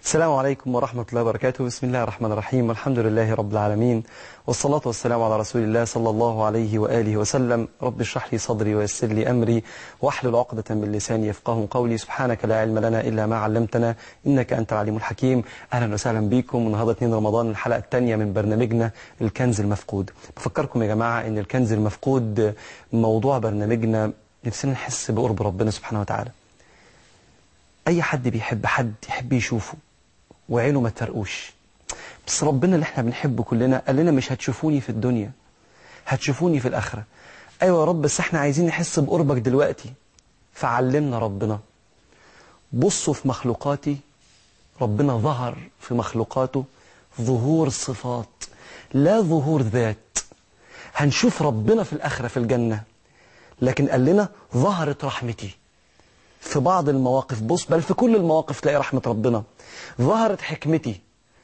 السلام عليكم ورحمة الله وبركاته بسم الله الرحمن الرحيم والحمد لله رب العالمين والصلاة والسلام على رسول الله صلى الله عليه وآله وسلم رب اشرح لي صدري ويسر لي أمري واحلل عقدة من لساني يفقه قولي سبحانك لا علم لنا إلا ما علمتنا إنك أنت العليم الحكيم أهلا وسهلا بكم النهارده 2 رمضان الحلقة الثانية من برنامجنا الكنز المفقود بفكركم يا جماعة إن الكنز المفقود موضوع برنامجنا نفسنا نحس بقرب ربنا سبحانه وتعالى أي حد بيحب حد يحب يشوفه وعينه ما ترقوش بس ربنا اللي احنا بنحبه كلنا قال لنا مش هتشوفوني في الدنيا هتشوفوني في الآخرة أيوة يا رب بس احنا عايزين نحس بقربك دلوقتي فعلمنا ربنا بصوا في مخلوقاتي ربنا ظهر في مخلوقاته ظهور صفات لا ظهور ذات هنشوف ربنا في الآخرة في الجنة لكن قال لنا ظهرت رحمتي في بعض المواقف بص بل في كل المواقف تلاقي رحمة ربنا ظهرت حكمتي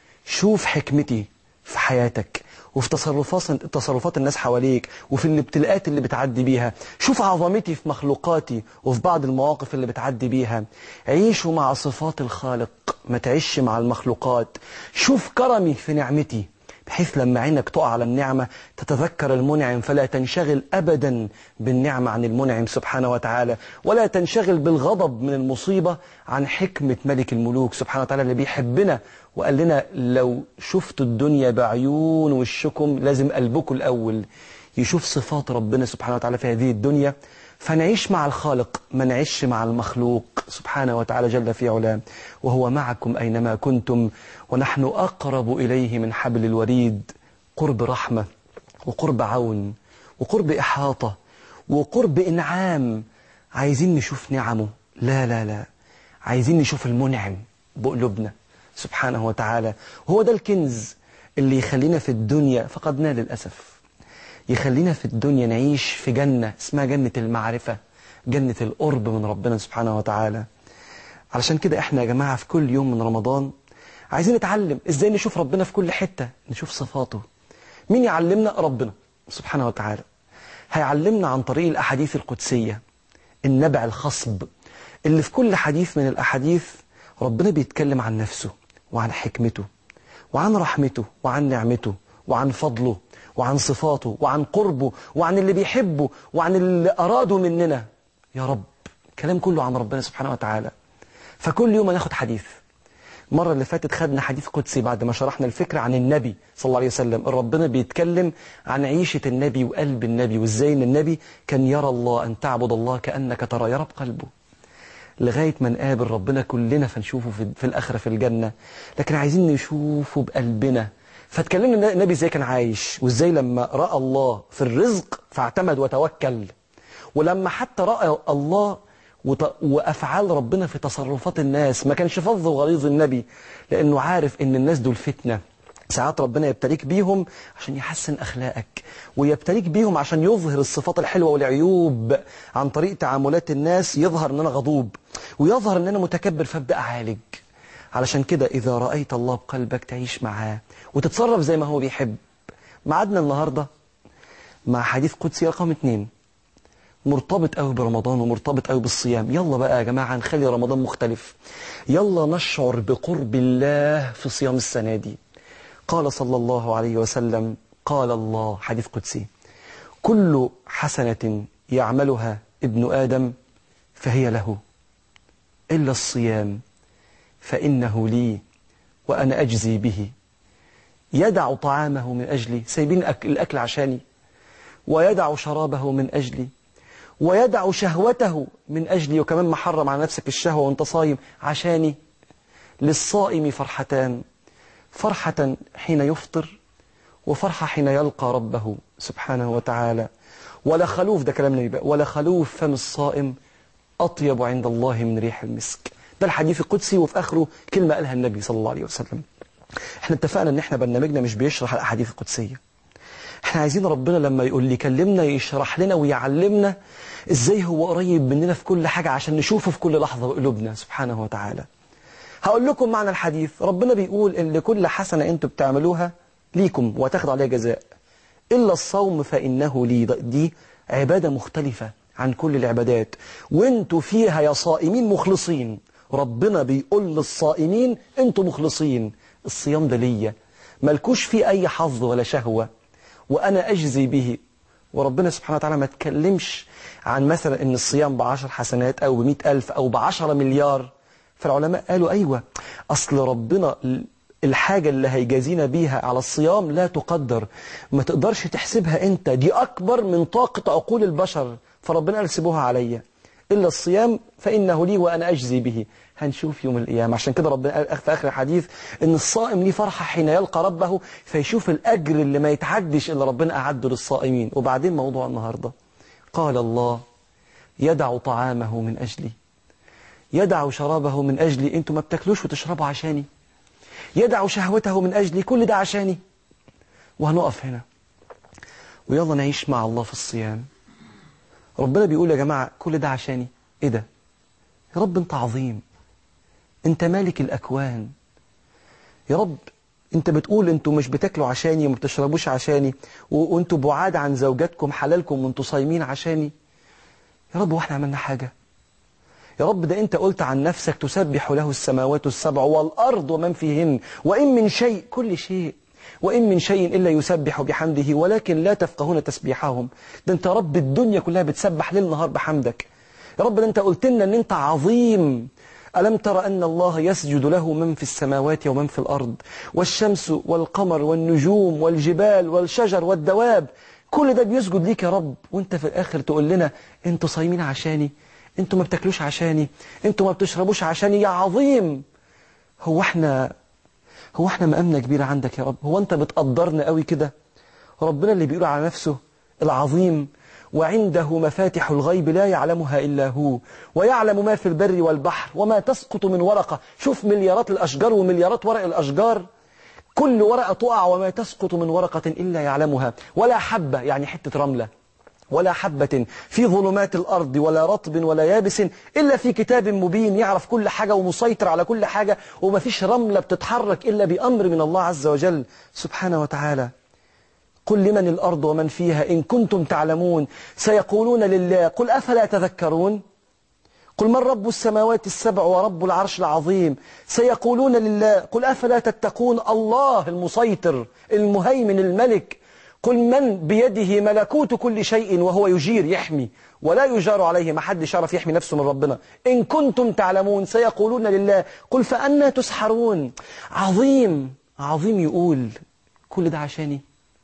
شوف حكمتي في حياتك وفي تصرفات تصرفات الناس حواليك وفي الابتلاءات اللي بتعدي بيها شوف عظمتي في مخلوقاتي وفي بعض المواقف اللي بتعدي بيها عيشوا مع صفات الخالق ما تعيش مع المخلوقات شوف كرمي في نعمتي بحيث لما عينك تقع على النعمة تتذكر المنعم فلا تنشغل أبدا بالنعمة عن المنعم سبحانه وتعالى ولا تنشغل بالغضب من المصيبة عن حكمة ملك الملوك سبحانه وتعالى اللي بيحبنا وقال لنا لو شفتوا الدنيا بعيون وشكم لازم قلبكم الأول يشوف صفات ربنا سبحانه وتعالى في هذه الدنيا فنعيش مع الخالق ما نعيش مع المخلوق سبحانه وتعالى جل في علاه وهو معكم أينما كنتم ونحن أقرب إليه من حبل الوريد قرب رحمة وقرب عون وقرب إحاطة وقرب إنعام عايزين نشوف نعمه لا لا لا عايزين نشوف المنعم بقلوبنا سبحانه وتعالى وهو ده الكنز اللي يخلينا في الدنيا فقدناه للأسف يخلينا في الدنيا نعيش في جنة اسمها جنة المعرفة جنة القرب من ربنا سبحانه وتعالى علشان كده احنا يا جماعة في كل يوم من رمضان عايزين نتعلم ازاي نشوف ربنا في كل حتة نشوف صفاته مين يعلمنا ربنا سبحانه وتعالى هيعلمنا عن طريق الأحاديث القدسية النبع الخصب اللي في كل حديث من الأحاديث ربنا بيتكلم عن نفسه وعن حكمته وعن رحمته وعن نعمته وعن فضله وعن صفاته وعن قربه وعن اللي بيحبه وعن اللي أراده مننا يا رب كلام كله عن ربنا سبحانه وتعالى فكل يوم هناخد حديث المرة اللي فاتت خدنا حديث قدسي بعد ما شرحنا الفكرة عن النبي صلى الله عليه وسلم ربنا بيتكلم عن عيشة النبي وقلب النبي وازاي ان النبي كان يرى الله أن تعبد الله كأنك ترى يرى بقلبه لغاية ما نقابل ربنا كلنا فنشوفه في, في الآخرة في الجنة لكن عايزين نشوفه بقلبنا فاتكلمنا النبي ازاي كان عايش وازاي لما رأى الله في الرزق فاعتمد وتوكل ولما حتى رأى الله وأفعال ربنا في تصرفات الناس ما كانش فظ وغليظ النبي لأنه عارف إن الناس دول فتنة ساعات ربنا يبتليك بيهم عشان يحسن أخلاقك ويبتليك بيهم عشان يظهر الصفات الحلوة والعيوب عن طريق تعاملات الناس يظهر أن أنا غضوب ويظهر أن أنا متكبر فابدأ أعالج علشان كده إذا رأيت الله بقلبك تعيش معاه وتتصرف زي ما هو بيحب معادنا النهاردة مع حديث قدسي رقم اتنين مرتبط قوي برمضان ومرتبط قوي بالصيام يلا بقى يا جماعة نخلي رمضان مختلف يلا نشعر بقرب الله في صيام السنة دي قال صلى الله عليه وسلم قال الله حديث قدسي كل حسنة يعملها ابن آدم فهي له إلا الصيام فإنه لي وأنا أجزي به يدع طعامه من أجلي سايبين الأكل عشاني ويدع شرابه من أجلي ويدع شهوته من أجلي وكمان محرم على نفسك الشهوة وانت صايم عشاني للصائم فرحتان فرحة حين يفطر وفرحة حين يلقى ربه سبحانه وتعالى ولا خلوف ده كلام النبي ولا خلوف فم الصائم أطيب عند الله من ريح المسك ده الحديث القدسي وفي آخره كلمة قالها النبي صلى الله عليه وسلم احنا اتفقنا ان احنا برنامجنا مش بيشرح الأحاديث القدسية احنا عايزين ربنا لما يقول لي كلمنا يشرح لنا ويعلمنا ازاي هو قريب مننا في كل حاجة عشان نشوفه في كل لحظة بقلوبنا سبحانه وتعالى هقول لكم معنى الحديث ربنا بيقول ان لكل حسنة انتوا بتعملوها ليكم وتاخد عليها جزاء إلا الصوم فإنه لي دي عبادة مختلفة عن كل العبادات وانتوا فيها يا صائمين مخلصين ربنا بيقول للصائمين انتوا مخلصين الصيام ده ليا ملكوش فيه أي حظ ولا شهوة وأنا أجزي به وربنا سبحانه وتعالى ما تكلمش عن مثلا ان الصيام بعشر حسنات او بمئة ألف او بعشرة مليار فالعلماء قالوا أيوة أصل ربنا الحاجة اللي هيجازينا بيها على الصيام لا تقدر ما تقدرش تحسبها انت دي أكبر من طاقة عقول البشر فربنا قال سيبوها عليا إلا الصيام فإنه لي وأنا أجزي به هنشوف يوم القيامة عشان كده ربنا قال في آخر الحديث إن الصائم ليه فرحة حين يلقى ربه فيشوف الأجر اللي ما يتعدش إلا ربنا أعده للصائمين وبعدين موضوع النهاردة قال الله يدع طعامه من أجلي يدع شرابه من أجلي أنتوا ما بتاكلوش وتشربوا عشاني يدع شهوته من أجلي كل ده عشاني وهنقف هنا ويلا نعيش مع الله في الصيام ربنا بيقول يا جماعة كل ده عشاني ايه ده يا رب انت عظيم انت مالك الأكوان يا رب انت بتقول انتوا مش بتاكلوا عشاني وما بتشربوش عشاني وانتوا بعاد عن زوجاتكم حلالكم وانتوا صايمين عشاني يا رب واحنا عملنا حاجة يا رب ده انت قلت عن نفسك تسبح له السماوات السبع والأرض ومن فيهن وإن من شيء كل شيء وإن من شيء إلا يسبح بحمده ولكن لا تفقهون تسبيحهم ده انت رب الدنيا كلها بتسبح ليل نهار بحمدك يا رب ده انت قلت لنا ان انت عظيم ألم تر أن الله يسجد له من في السماوات ومن في الأرض والشمس والقمر والنجوم والجبال والشجر والدواب كل ده بيسجد ليك يا رب وانت في الآخر تقول لنا انتوا صايمين عشاني انتوا ما بتاكلوش عشاني انتوا ما بتشربوش عشاني يا عظيم هو احنا هو احنا مقامنا كبيرة عندك يا رب هو انت بتقدرنا قوي كده ربنا اللي بيقول على نفسه العظيم وعنده مفاتح الغيب لا يعلمها إلا هو ويعلم ما في البر والبحر وما تسقط من ورقة شوف مليارات الأشجار ومليارات ورق الأشجار كل ورقة تقع وما تسقط من ورقة إلا يعلمها ولا حبة يعني حتة رملة ولا حبة في ظلمات الأرض ولا رطب ولا يابس إلا في كتاب مبين يعرف كل حاجة ومسيطر على كل حاجة وما فيش رملة بتتحرك إلا بأمر من الله عز وجل سبحانه وتعالى قل لمن الأرض ومن فيها إن كنتم تعلمون سيقولون لله قل أفلا تذكرون قل من رب السماوات السبع ورب العرش العظيم سيقولون لله قل أفلا تتقون الله المسيطر المهيمن الملك قل من بيده ملكوت كل شيء وهو يجير يحمي ولا يجار عليه ما حد يعرف يحمي نفسه من ربنا إن كنتم تعلمون سيقولون لله قل فأنا تسحرون عظيم عظيم يقول كل ده عشاني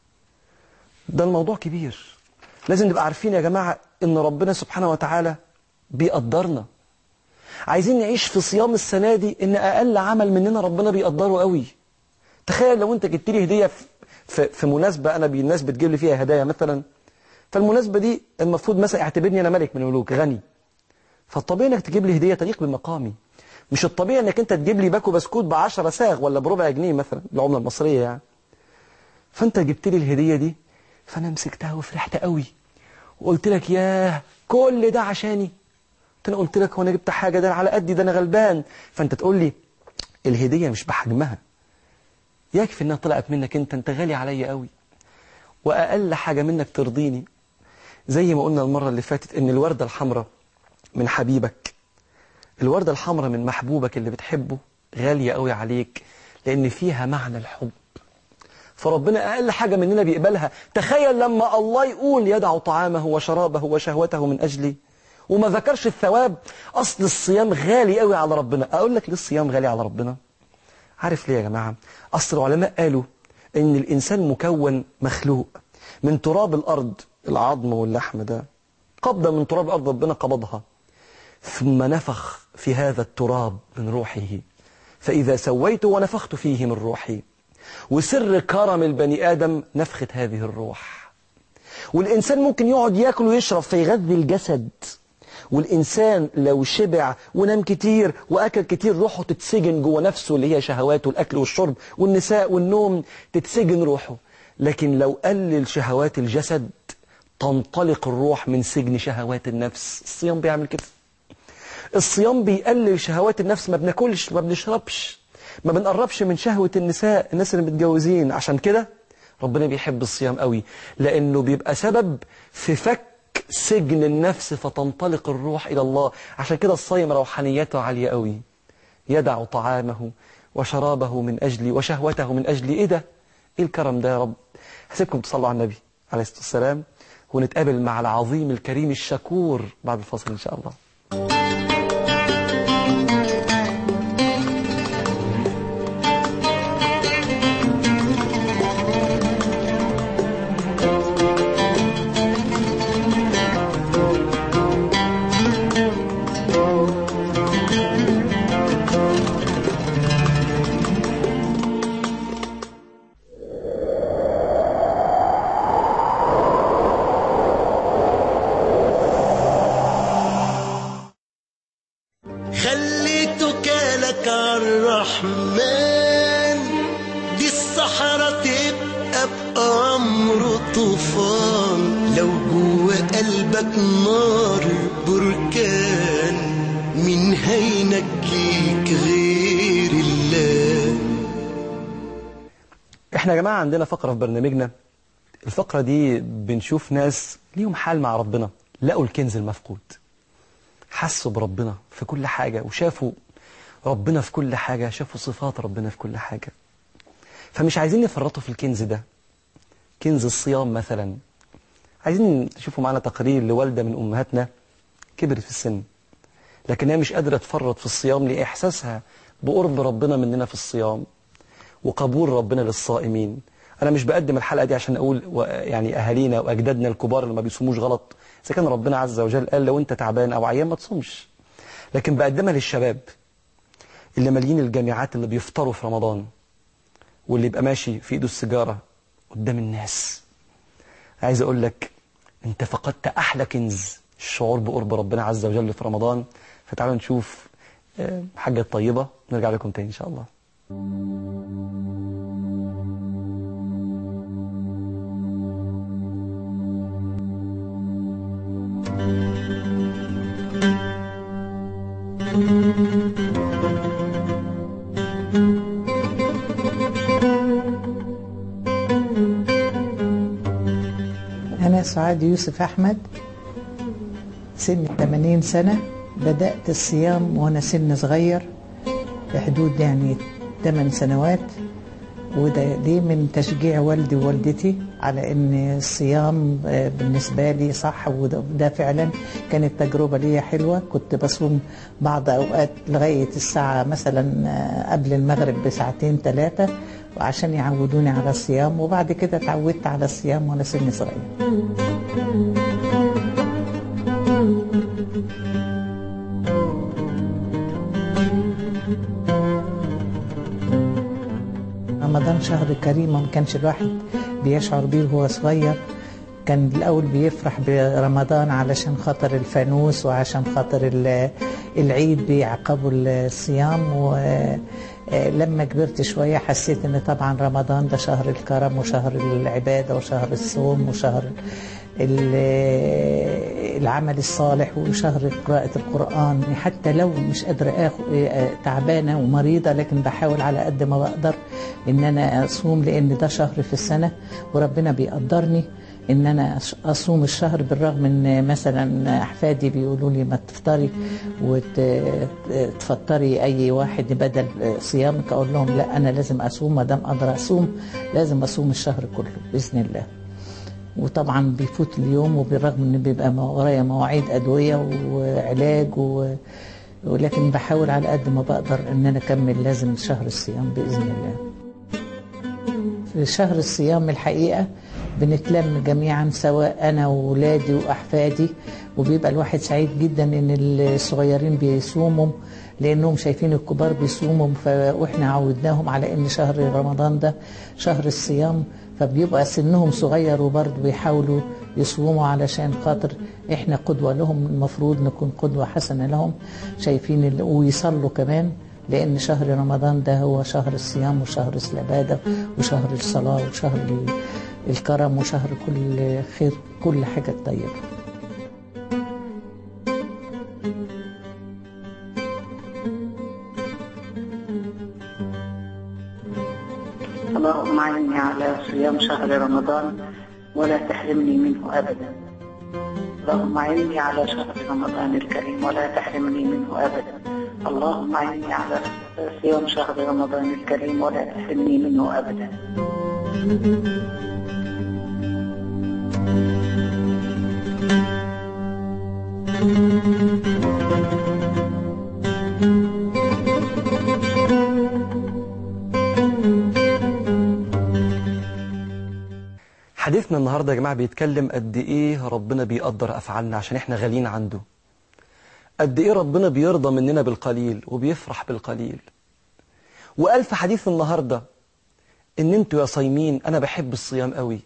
ده الموضوع كبير لازم نبقى عارفين يا جماعة إن ربنا سبحانه وتعالى بيقدرنا عايزين نعيش في صيام السنة دي إن أقل عمل مننا ربنا بيقدره قوي تخيل لو أنت جبت لي هدية في, في مناسبة أنا الناس بتجيب لي فيها هدايا مثلا فالمناسبة دي المفروض مثلا اعتبرني أنا ملك من الملوك غني فالطبيعي إنك تجيب لي هدية تليق بمقامي مش الطبيعي إنك أنت تجيب لي باكو بسكوت ب 10 ساغ ولا بربع جنيه مثلا بالعملة المصرية يعني فأنت جبت لي الهدية دي فأنا مسكتها وفرحت قوي وقلت لك ياه كل ده عشاني أنا قلت لك هو أنا جبت حاجة ده على قدي ده أنا غلبان فأنت تقول لي الهدية مش بحجمها يكفي انها طلعت منك انت انت غالي عليا قوي واقل حاجة منك ترضيني زي ما قلنا المرة اللي فاتت ان الوردة الحمراء من حبيبك الوردة الحمراء من محبوبك اللي بتحبه غالية قوي عليك لان فيها معنى الحب فربنا اقل حاجة مننا بيقبلها تخيل لما الله يقول يدع طعامه وشرابه وشهوته من اجلي وما ذكرش الثواب اصل الصيام غالي قوي على ربنا اقول لك ليه الصيام غالي على ربنا عارف ليه يا جماعة أصل العلماء قالوا إن الإنسان مكون مخلوق من تراب الأرض العظم واللحم ده قبضة من تراب الأرض ربنا قبضها ثم نفخ في هذا التراب من روحه فإذا سويت ونفخت فيه من روحي وسر كرم البني آدم نفخة هذه الروح والإنسان ممكن يقعد يأكل ويشرب فيغذي الجسد والإنسان لو شبع ونام كتير وأكل كتير روحه تتسجن جوه نفسه اللي هي شهواته الأكل والشرب والنساء والنوم تتسجن روحه لكن لو قلل شهوات الجسد تنطلق الروح من سجن شهوات النفس الصيام بيعمل كده الصيام بيقلل شهوات النفس ما بناكلش ما بنشربش ما بنقربش من شهوة النساء الناس اللي متجوزين عشان كده ربنا بيحب الصيام قوي لأنه بيبقى سبب في فك سجن النفس فتنطلق الروح إلى الله عشان كده الصيام روحانيته عالية قوي يدع طعامه وشرابه من أجلي وشهوته من أجلي إيه ده إيه الكرم ده يا رب هسيبكم تصلوا على النبي عليه الصلاة والسلام ونتقابل مع العظيم الكريم الشكور بعد الفاصل إن شاء الله خليتك لك الرحمن دي الصحراء تبقى بأمر طوفان لو جوا قلبك نار بركان مين هينجيك غير الله احنا يا جماعة عندنا فقرة في برنامجنا الفقرة دي بنشوف ناس ليهم حال مع ربنا لقوا الكنز المفقود حسوا بربنا في كل حاجة وشافوا ربنا في كل حاجة شافوا صفات ربنا في كل حاجة فمش عايزين نفرطوا في الكنز ده كنز الصيام مثلا عايزين تشوفوا معنا تقرير لوالدة من أمهاتنا كبرت في السن لكنها مش قادرة تفرط في الصيام لإحساسها بقرب ربنا مننا في الصيام وقبول ربنا للصائمين أنا مش بقدم الحلقة دي عشان أقول و- يعني أهالينا وأجدادنا الكبار اللي ما بيصوموش غلط إذا كان ربنا عز وجل قال لو أنت تعبان أو عيان ما تصومش لكن بقدمها للشباب اللي مالين الجامعات اللي بيفطروا في رمضان واللي يبقى ماشي في ايده السيجارة قدام الناس عايز اقول لك انت فقدت احلى كنز الشعور بقرب ربنا عز وجل في رمضان فتعالوا نشوف آه، حاجة طيبة نرجع لكم تاني ان شاء الله أنا سعاد يوسف أحمد سن 80 سنة بدأت الصيام وأنا سن صغير في حدود يعني 8 سنوات وده دي من تشجيع والدي ووالدتي على ان الصيام آه، بالنسبه لي صح وده ده فعلا كانت تجربه ليا حلوه كنت بصوم بعض اوقات لغايه الساعه مثلا آه، قبل المغرب بساعتين ثلاثه وعشان يعودوني على الصيام وبعد كده اتعودت على الصيام وانا سن صغير رمضان شهر كريم وما كانش الواحد بيشعر بيه وهو صغير كان الأول بيفرح برمضان علشان خاطر الفانوس وعشان خاطر ال- العيد بيعقبوا الصيام ولما كبرت شوية حسيت ان طبعا رمضان ده شهر الكرم وشهر العبادة وشهر الصوم وشهر ال- العمل الصالح وشهر قراءة القرآن حتى لو مش قادرة آخد تعبانة ومريضة لكن بحاول على قد ما بقدر إن أنا أصوم لأن ده شهر في السنة وربنا بيقدرني إن أنا أش- أصوم الشهر بالرغم إن مثلا أحفادي بيقولوا لي ما تفطري وتفطري أي واحد بدل صيامك أقول لهم لا أنا لازم أصوم ما دام أقدر أصوم لازم أصوم الشهر كله بإذن الله وطبعا بيفوت اليوم وبالرغم ان بيبقى ورايا مواعيد ادويه وعلاج و... ولكن بحاول على قد ما بقدر ان انا اكمل لازم شهر الصيام باذن الله في شهر الصيام الحقيقه بنتلم جميعا سواء انا واولادي واحفادي وبيبقى الواحد سعيد جدا ان الصغيرين بيصوموا لانهم شايفين الكبار بيصوموا ف... واحنا عودناهم على ان شهر رمضان ده شهر الصيام فبيبقى سنهم صغير وبرضه بيحاولوا يصوموا علشان خاطر احنا قدوة لهم المفروض نكون قدوة حسنة لهم شايفين ال... ويصلوا كمان لأن شهر رمضان ده هو شهر الصيام وشهر العبادة وشهر الصلاة وشهر ال- الكرم وشهر كل خير كل حاجة طيبة اللهم أعني على صيام شهر رمضان ولا تحرمني منه أبدا اللهم أعني على شهر رمضان الكريم ولا تحرمني منه أبدا اللهم أعني على صيام شهر رمضان الكريم ولا تحرمني منه أبدا حديثنا النهاردة يا جماعة بيتكلم قد إيه ربنا بيقدر أفعالنا عشان إحنا غاليين عنده قد إيه ربنا بيرضى مننا بالقليل وبيفرح بالقليل وقال في حديث النهاردة إن أنتوا يا صايمين أنا بحب الصيام قوي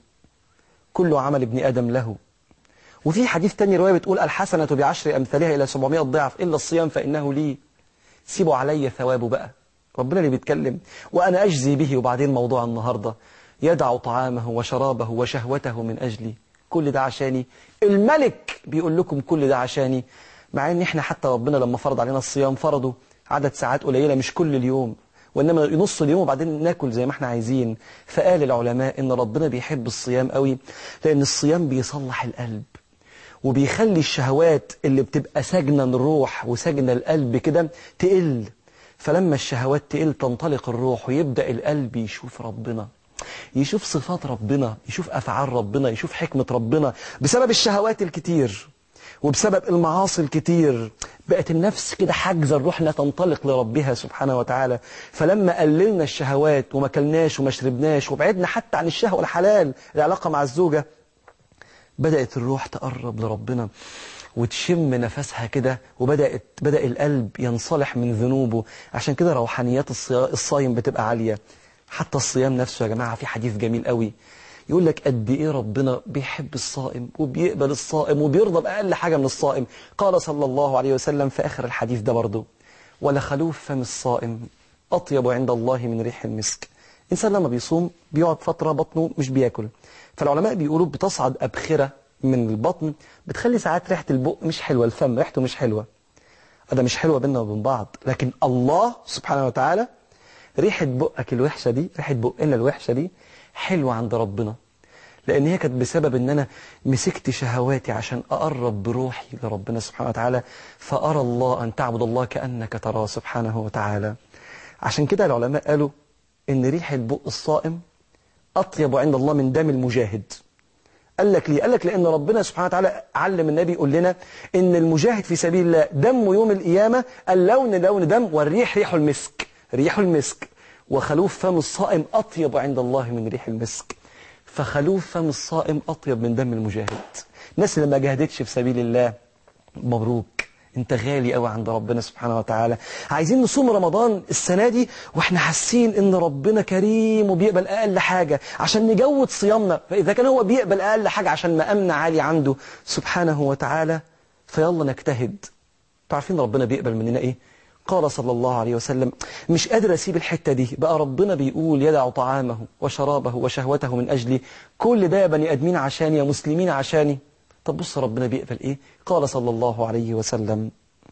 كل عمل ابن آدم له وفي حديث تاني رواية بتقول الحسنة بعشر أمثالها إلى 700 ضعف إلا الصيام فإنه لي سيبوا علي ثوابه بقى ربنا اللي بيتكلم وأنا أجزي به وبعدين موضوع النهاردة يدع طعامه وشرابه وشهوته من أجلي كل ده عشاني الملك بيقول لكم كل ده عشاني مع ان احنا حتى ربنا لما فرض علينا الصيام فرضه عدد ساعات قليلة مش كل اليوم وإنما نص اليوم وبعدين ناكل زي ما احنا عايزين فقال العلماء إن ربنا بيحب الصيام قوي لأن الصيام بيصلح القلب وبيخلي الشهوات اللي بتبقى سجنة الروح وسجنة القلب كده تقل فلما الشهوات تقل تنطلق الروح ويبدأ القلب يشوف ربنا يشوف صفات ربنا يشوف أفعال ربنا يشوف حكمة ربنا بسبب الشهوات الكتير وبسبب المعاصي الكتير بقت النفس كده حاجزة الروح لا تنطلق لربها سبحانه وتعالى فلما قللنا الشهوات وما كلناش وما شربناش وبعدنا حتى عن الشهوة الحلال العلاقة مع الزوجة بدأت الروح تقرب لربنا وتشم نفسها كده وبدأت بدأ القلب ينصلح من ذنوبه عشان كده روحانيات الصيا- الصايم بتبقى عالية حتى الصيام نفسه يا جماعة في حديث جميل قوي يقول لك قد ايه ربنا بيحب الصائم وبيقبل الصائم وبيرضى بأقل حاجة من الصائم قال صلى الله عليه وسلم في آخر الحديث ده برضه ولخلوف فم الصائم أطيب عند الله من ريح المسك إنسان لما بيصوم بيقعد فترة بطنه مش بياكل فالعلماء بيقولوا بتصعد أبخرة من البطن بتخلي ساعات ريحة البق مش حلوة الفم ريحته مش حلوة ده مش حلوة بيننا وبين بعض لكن الله سبحانه وتعالى ريحة بقك الوحشة دي ريحة بقنا الوحشة دي حلوة عند ربنا لأن هي كانت بسبب أن أنا مسكت شهواتي عشان أقرب بروحي لربنا سبحانه وتعالى فأرى الله أن تعبد الله كأنك تراه سبحانه وتعالى عشان كده العلماء قالوا أن ريحة بق الصائم أطيب عند الله من دم المجاهد قال لك ليه؟ قال لك لأن ربنا سبحانه وتعالى علم النبي يقول لنا إن المجاهد في سبيل الله دمه يوم القيامة اللون لون دم والريح ريح المسك ريح المسك وخلوف فم الصائم أطيب عند الله من ريح المسك فخلوف فم الصائم أطيب من دم المجاهد الناس اللي ما جاهدتش في سبيل الله مبروك انت غالي قوي عند ربنا سبحانه وتعالى عايزين نصوم رمضان السنة دي واحنا حاسين ان ربنا كريم وبيقبل اقل حاجة عشان نجود صيامنا فاذا كان هو بيقبل اقل حاجة عشان مقامنا عالي عنده سبحانه وتعالى فيلا نجتهد تعرفين ربنا بيقبل مننا ايه قال صلى الله عليه وسلم مش قادر أسيب الحتة دي بقى ربنا بيقول يدع طعامه وشرابه وشهوته من أجلي كل ده يا بني أدمين عشاني يا مسلمين عشاني طب بص ربنا بيقبل إيه قال صلى الله عليه وسلم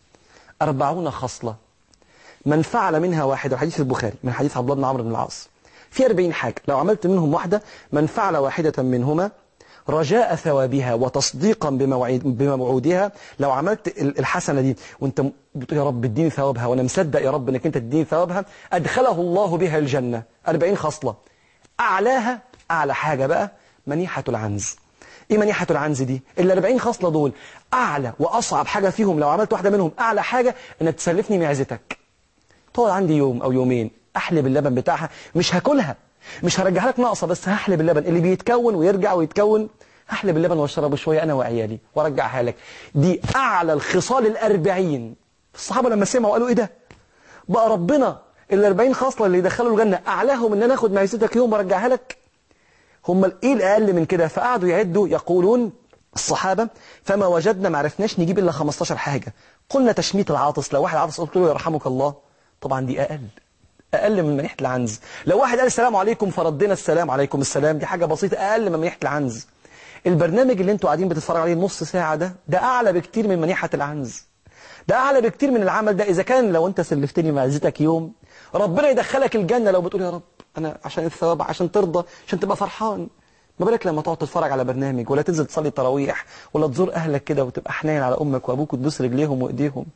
أربعون خصلة من فعل منها واحدة حديث البخاري من حديث عبد الله بن عمرو بن العاص في أربعين حاجة لو عملت منهم واحدة من فعل واحدة منهما رجاء ثوابها وتصديقا بموعد بموعودها لو عملت الحسنة دي وانت بتقول يا رب اديني ثوابها وانا مصدق يا رب انك انت تديني ثوابها ادخله الله بها الجنة 40 خصلة اعلاها اعلى حاجة بقى منيحة العنز ايه منيحة العنز دي ال 40 خصلة دول اعلى واصعب حاجة فيهم لو عملت واحدة منهم اعلى حاجة انك تسلفني معزتك تقعد عندي يوم او يومين احلب اللبن بتاعها مش هاكلها مش هرجعها لك ناقصه بس هحلب اللبن اللي بيتكون ويرجع ويتكون هحلب اللبن واشربه شويه انا وعيالي وارجعها لك دي اعلى الخصال الأربعين الصحابه لما سمعوا قالوا ايه ده بقى ربنا الأربعين خصله اللي يدخلوا الجنه اعلاهم ان انا اخد معيشتك يوم وارجعها لك هم ايه الاقل من كده فقعدوا يعدوا يقولون الصحابة فما وجدنا ما عرفناش نجيب إلا 15 حاجة قلنا تشميت العاطس لو واحد عاطس قلت له يرحمك الله طبعا دي أقل أقل من منيحة العنز لو واحد قال السلام عليكم فردنا السلام عليكم السلام دي حاجة بسيطة أقل من منيحة العنز البرنامج اللي انتوا قاعدين بتتفرجوا عليه نص ساعة ده ده أعلى بكتير من منيحة العنز ده أعلى بكتير من العمل ده إذا كان لو أنت سلفتني معزتك يوم ربنا يدخلك الجنة لو بتقول يا رب أنا عشان الثواب عشان ترضى عشان تبقى فرحان ما بالك لما تقعد تتفرج على برنامج ولا تنزل تصلي التراويح ولا تزور أهلك كده وتبقى حنين على أمك وأبوك وتبوس رجليهم وإيديهم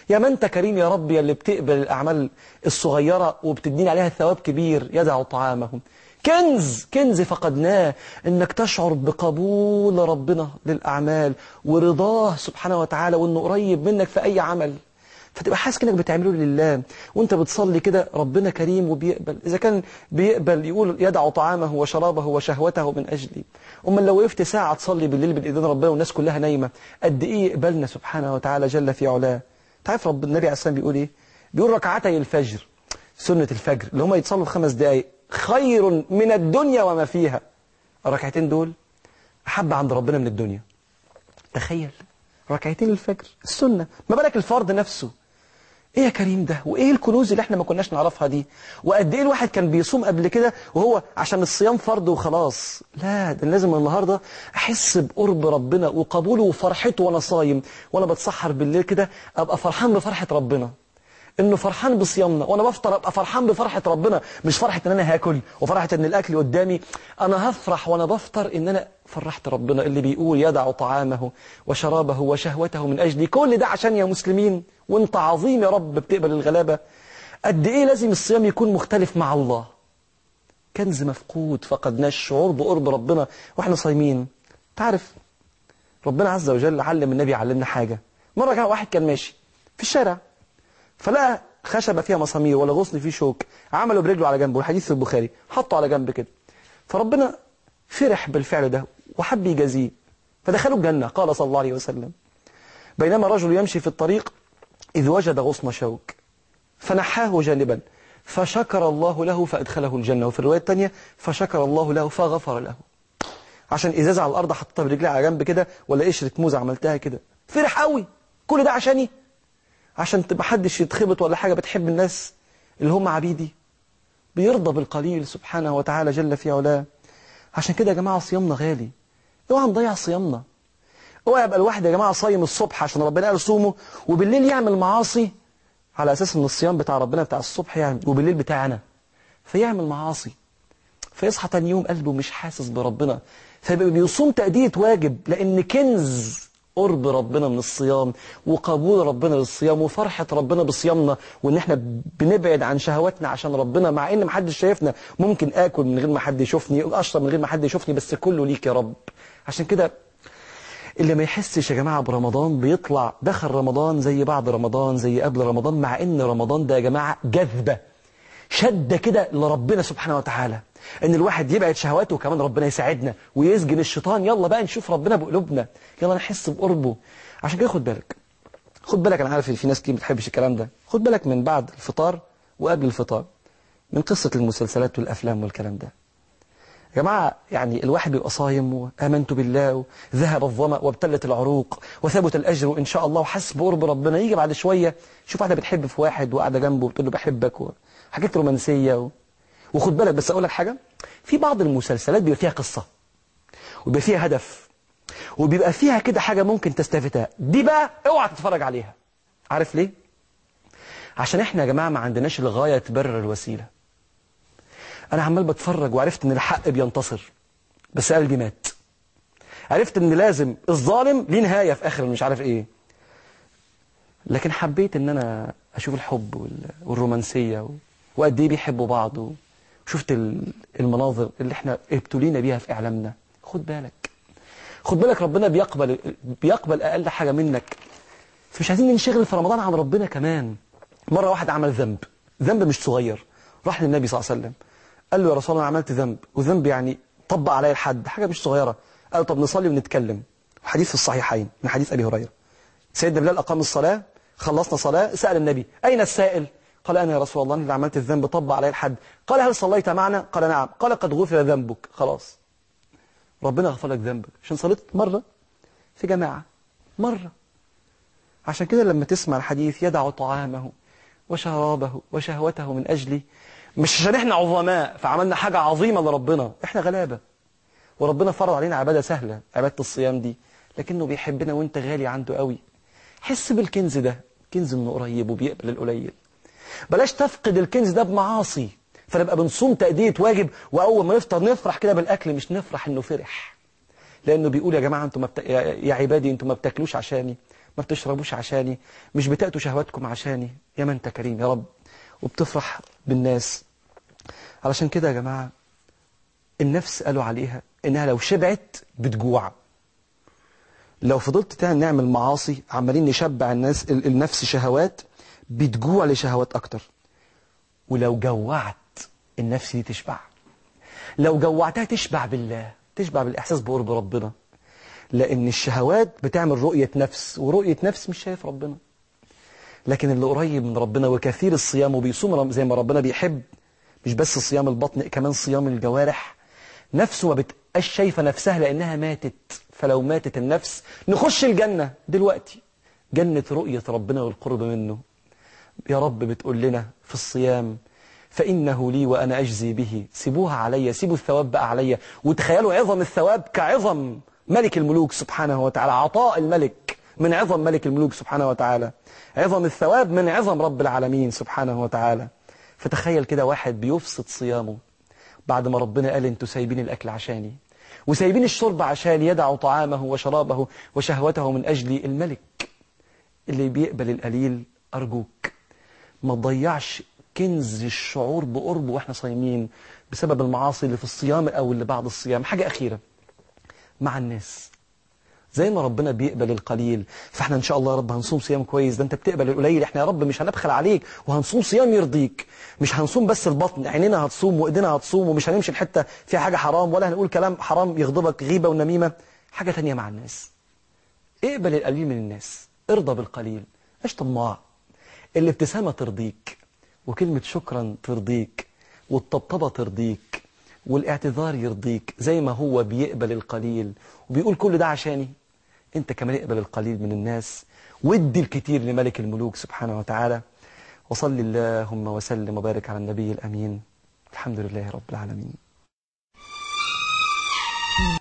يا ما انت كريم يا رب يا اللي بتقبل الأعمال الصغيرة وبتدين عليها ثواب كبير يدع طعامهم كنز كنز فقدناه انك تشعر بقبول ربنا للأعمال ورضاه سبحانه وتعالى وانه قريب منك في أي عمل فتبقى حاسس انك بتعمله لله وانت بتصلي كده ربنا كريم وبيقبل اذا كان بيقبل يقول يدع طعامه وشرابه وشهوته من اجلي اما لو وقفت ساعه تصلي بالليل بالاذان ربنا والناس كلها نايمه قد ايه يقبلنا سبحانه وتعالى جل في علاه تعرف رب النبي عليه الصلاه بيقول ايه بيقول ركعتي الفجر سنه الفجر اللي هم يتصلوا في خمس دقائق خير من الدنيا وما فيها الركعتين دول احب عند ربنا من الدنيا تخيل ركعتين الفجر السنه ما بالك الفرض نفسه ايه يا كريم ده وايه الكنوز اللي احنا ما كناش نعرفها دي وقد ايه الواحد كان بيصوم قبل كده وهو عشان الصيام فرض وخلاص لا ده لازم النهارده احس بقرب ربنا وقبوله وفرحته وانا صايم وانا بتسحر بالليل كده ابقى فرحان بفرحه ربنا انه فرحان بصيامنا وانا بفطر ابقى فرحان بفرحه ربنا مش فرحه ان انا هاكل وفرحه ان الاكل قدامي انا هفرح وانا بفطر ان انا فرحت ربنا اللي بيقول يدع طعامه وشرابه وشهوته من اجلي كل ده عشان يا مسلمين وانت عظيم يا رب بتقبل الغلابه قد ايه لازم الصيام يكون مختلف مع الله كنز مفقود فقدناه الشعور بقرب ربنا واحنا صايمين تعرف ربنا عز وجل علم النبي علمنا حاجه مره كان واحد كان ماشي في الشارع فلقى خشبة فيها مسامير ولا غصن فيه شوك عملوا برجله على جنبه الحديث في البخاري حطه على جنب كده فربنا فرح بالفعل ده وحب يجازيه فدخلوا الجنة قال صلى الله عليه وسلم بينما رجل يمشي في الطريق إذ وجد غصن شوك فنحاه جانبا فشكر الله له فأدخله الجنة وفي الرواية الثانية فشكر الله له فغفر له عشان إزازة على الأرض حطيتها برجلي على جنب كده ولا قشرة موزة عملتها كده فرح قوي كل ده عشاني عشان تبقى حدش يتخبط ولا حاجة بتحب الناس اللي هم عبيدي بيرضى بالقليل سبحانه وتعالى جل في علاه عشان كده يا جماعة صيامنا غالي اوعى نضيع صيامنا اوعى يبقى الواحد يا جماعة صايم الصبح عشان ربنا قال صومه وبالليل يعمل معاصي على أساس ان الصيام بتاع ربنا بتاع الصبح يعني وبالليل بتاعنا فيعمل معاصي فيصحى تاني يوم قلبه مش حاسس بربنا فيبقى بيصوم تأدية واجب لأن كنز قرب ربنا من الصيام وقبول ربنا للصيام وفرحة ربنا بصيامنا وان احنا بنبعد عن شهواتنا عشان ربنا مع ان محدش شايفنا ممكن اكل من غير ما حد يشوفني اشرب من غير ما حد يشوفني بس كله ليك يا رب عشان كده اللي ما يحسش يا جماعة برمضان بيطلع دخل رمضان زي بعد رمضان زي قبل رمضان مع ان رمضان ده يا جماعة جذبة شدة كده لربنا سبحانه وتعالى ان الواحد يبعد شهواته وكمان ربنا يساعدنا ويسجن الشيطان يلا بقى نشوف ربنا بقلوبنا يلا نحس بقربه عشان كده خد بالك خد بالك انا عارف ان في ناس كتير ما بتحبش الكلام ده خد بالك من بعد الفطار وقبل الفطار من قصة المسلسلات والافلام والكلام ده يا جماعة يعني الواحد بيبقى صايم وآمنت بالله وذهب الظمأ وابتلت العروق وثبت الأجر إن شاء الله وحس بقرب ربنا يجي بعد شوية شوف واحدة بتحب في واحد وقاعدة جنبه وبتقول له بحبك وحاجات رومانسية و... وخد بالك بس أقول لك حاجة في بعض المسلسلات بيبقى فيها قصة وبيبقى فيها هدف وبيبقى فيها كده حاجة ممكن تستفدها دي بقى اوعى تتفرج عليها عارف ليه؟ عشان احنا يا جماعة ما عندناش الغاية تبرر الوسيلة انا عمال بتفرج وعرفت ان الحق بينتصر بس قلبي مات عرفت ان لازم الظالم ليه نهاية في اخر مش عارف ايه لكن حبيت ان انا اشوف الحب وال- والرومانسية و- وقد ايه بيحبوا بعض و- وشفت ال- المناظر اللي احنا ابتلينا بيها في اعلامنا خد بالك خد بالك ربنا بيقبل بيقبل اقل حاجة منك فمش عايزين ننشغل في رمضان عن ربنا كمان مرة واحد عمل ذنب ذنب مش صغير راح للنبي صلى الله عليه وسلم قال له يا رسول الله أنا عملت ذنب وذنب يعني طبق عليا الحد حاجة مش صغيرة قال له طب نصلي ونتكلم حديث في الصحيحين من حديث أبي هريرة سيدنا بلال أقام الصلاة خلصنا صلاة سأل النبي أين السائل قال أنا يا رسول الله أنا اللي عملت الذنب طبق عليا الحد قال هل صليت معنا قال نعم قال قد غفر ذنبك خلاص ربنا غفر لك ذنبك عشان صليت مرة في جماعة مرة عشان كده لما تسمع الحديث يدع طعامه وشرابه وشهوته من أجلي مش عشان احنا عظماء فعملنا حاجة عظيمة لربنا احنا غلابة وربنا فرض علينا عبادة سهلة عبادة الصيام دي لكنه بيحبنا وانت غالي عنده قوي حس بالكنز ده كنز انه قريب وبيقبل القليل بلاش تفقد الكنز ده بمعاصي فنبقى بنصوم تأدية واجب وأول ما نفطر نفرح كده بالأكل مش نفرح إنه فرح لأنه بيقول يا جماعة أنتم مبت... يا يا عبادي أنتم ما بتاكلوش عشاني ما بتشربوش عشاني مش بتأتوا شهواتكم عشاني يا من انت كريم يا رب وبتفرح بالناس علشان كده يا جماعة النفس قالوا عليها إنها لو شبعت بتجوع لو فضلت تعمل نعمل معاصي عمالين نشبع الناس ال- النفس شهوات بتجوع لشهوات أكتر ولو جوعت النفس دي تشبع لو جوعتها تشبع بالله تشبع بالإحساس بقرب ربنا لأن الشهوات بتعمل رؤية نفس ورؤية نفس مش شايف ربنا لكن اللي قريب من ربنا وكثير الصيام وبيصوم رم- زي ما ربنا بيحب مش بس صيام البطن كمان صيام الجوارح نفسه ما بتبقاش شايفة نفسها لأنها ماتت فلو ماتت النفس نخش الجنة دلوقتي جنة رؤية ربنا والقرب منه يا رب بتقول لنا في الصيام فإنه لي وأنا أجزي به سيبوها عليا سيبوا الثواب بقى عليا وتخيلوا عظم الثواب كعظم ملك الملوك سبحانه وتعالى عطاء الملك من عظم ملك الملوك سبحانه وتعالى عظم الثواب من عظم رب العالمين سبحانه وتعالى فتخيل كده واحد بيفسد صيامه بعد ما ربنا قال انتوا سايبين الأكل عشاني وسايبين الشرب عشان يدعوا طعامه وشرابه وشهوته من أجل الملك اللي بيقبل القليل أرجوك ما تضيعش كنز الشعور بقرب واحنا صايمين بسبب المعاصي اللي في الصيام أو اللي بعد الصيام حاجة أخيرة مع الناس زي ما ربنا بيقبل القليل فاحنا ان شاء الله يا رب هنصوم صيام كويس ده انت بتقبل القليل احنا يا رب مش هنبخل عليك وهنصوم صيام يرضيك مش هنصوم بس البطن عينينا هتصوم وايدينا هتصوم ومش هنمشي الحته فيها حاجه حرام ولا هنقول كلام حرام يغضبك غيبه ونميمه حاجه تانية مع الناس اقبل القليل من الناس ارضى بالقليل مش طماع الابتسامه ترضيك وكلمه شكرا ترضيك والطبطبه ترضيك والاعتذار يرضيك زي ما هو بيقبل القليل وبيقول كل ده عشاني انت كمان اقبل القليل من الناس وادي الكثير لملك الملوك سبحانه وتعالى وصل اللهم وسلم وبارك على النبي الأمين الحمد لله رب العالمين